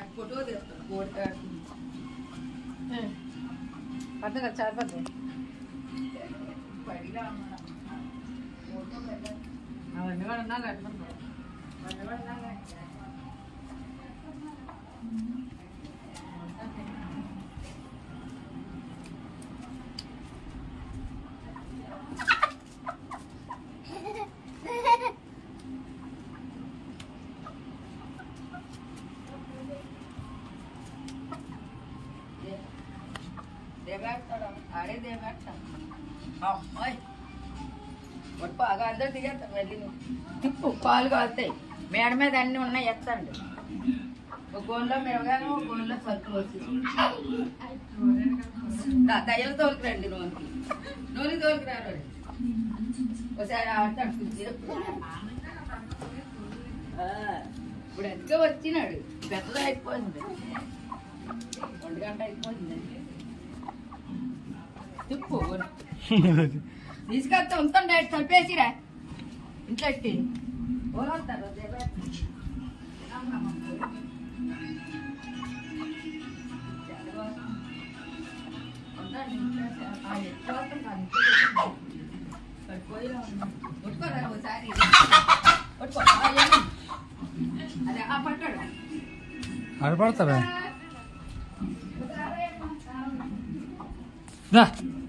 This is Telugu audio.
ఫోటో తీస్తాను కోడి కాడ. పడుతుంది కదా చారిపోతుంది పడిలా ఉన్నా. ఫోటో పెట్టాలి. అవన్నీ కూడా ఉన్నా కట్టుకుంటాం పడి పడినాగా. దే- దేవేస్తాడు ఆడే దేవేస్తాడు అమ్మాయి వాడు బాగా అందరు దిగేస్తాడు వెళ్ళి నువ్వు. తిప్పు కాలు కాలుతాయి మేడ మీద అన్ని ఉన్నాయి ఎత్తండి ఒక గోన్లో మిరగాను ఒక గోన్లో సరుకులు వచ్చి దయ్యలు తోలుకురండి నూనెకి నూనె తోలుకురారు ఒకసారి ఆడతాడు కుర్చీ ఆ, ఇప్పుడు ఎందుకో వచ్చినాడు పెద్దగా అయిపోయింది ఒంటి గంట అయిపోయింది తిప్పు తీసుకొస్తా ఉంటుండే చంపేసిరా ఇంట్లో ఎట్టి ఓలంటారు అదే ఆ పట్టాడు ఆడపడతారా దా